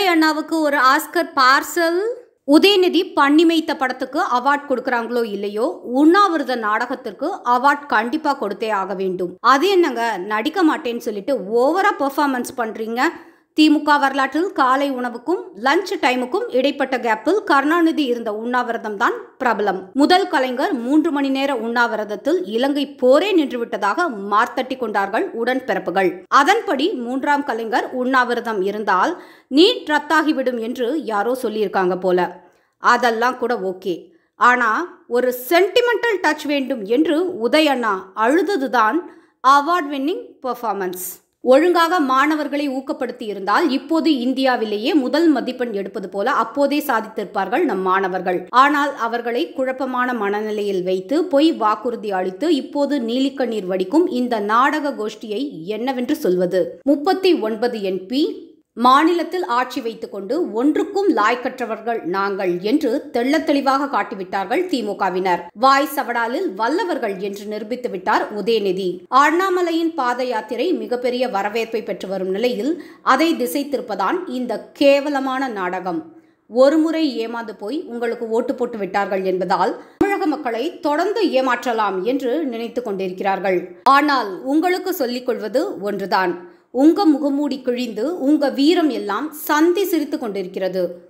உதய் அண்ணாவுக்கு ஒரு Oscar parcel Udhayanidhi பண்ணிமைத்த படத்துக்கு அவார்ட் கொடுக்கறாங்களோ இல்லையோ உண்ணாவிரத நாடகத்திற்கு அவார்ட் கண்டிப்பா கொடுத்தே ஆக வேண்டும் அது என்னங்க நடிக்க மாட்டேன்னு சொல்லிட்டு ஓவரா பெர்ஃபார்மன்ஸ் பண்றீங்க திமுக வரலாற்றில் காலை உணவுக்கும் லஞ்ச் டைமுக்கும் இடைப்பட்ட கேப்பில் கருணாநிதி இருந்த உண்ணாவிரதம் தான் பிரபலம் முதல் கலைஞர் மூன்று மணி நேர உண்ணாவிரதத்தில் இலங்கை போரே நின்றுவிட்டதாக மார்த்தட்டி கொண்டார்கள் உடன்பிறப்புகள் அதன்படி மூன்றாம் கலைஞர் உண்ணாவிரதம் இருந்தால் நீட் ரத்தாகிவிடும் என்று யாரோ சொல்லியிருக்காங்க போல அதெல்லாம் கூட ஓகே ஆனா ஒரு சென்டிமெண்டல் டச் வேண்டும் என்று உதயண்ணா அழுததுதான் அவார்ட் வின்னிங் பெர்ஃபார்மன்ஸ் ஒழுங்காக மாணவர்களை ஊக்கப்படுத்தி இருந்தால் இப்போது இந்தியாவிலேயே முதல் மதிப்பெண் எடுப்பது போல அப்போதே சாதித்திருப்பார்கள் நம் மாணவர்கள் ஆனால் அவர்களை குழப்பமான மனநிலையில் வைத்து பொய் வாக்குறுதி அளித்து இப்போது நீலிக்கண்ணீர் வடிக்கும் இந்த நாடக கோஷ்டியை என்னவென்று சொல்வது முப்பத்தி ஒன்பது என்பி மாநிலத்தில் ஆட்சி வைத்துக்கொண்டு ஒன்றுக்கும் லாய்க்கற்றவர்கள் நாங்கள் என்று தெள்ளத் தெளிவாக காட்டிவிட்டார்கள் திமுகவினர் வாய் சவடாலில் வல்லவர்கள் என்று நிரூபித்து விட்டார் உதயநிதி அண்ணாமலையின் பாத யாத்திரை மிகப்பெரிய வரவேற்பை பெற்று வரும் நிலையில் அதை திசை திருப்பதான் இந்த கேவலமான நாடகம் ஒருமுறை ஏமாந்து போய் உங்களுக்கு ஓட்டு போட்டு விட்டார்கள் என்பதால் தமிழக மக்களை தொடர்ந்து ஏமாற்றலாம் என்று நினைத்து கொண்டிருக்கிறார்கள் ஆனால் உங்களுக்கு சொல்லிக் கொள்வது ஒன்றுதான் உங்க முகமூடி கிழிந்து உங்க வீரம் எல்லாம் சந்தி சிரித்து கொண்டிருக்கிறது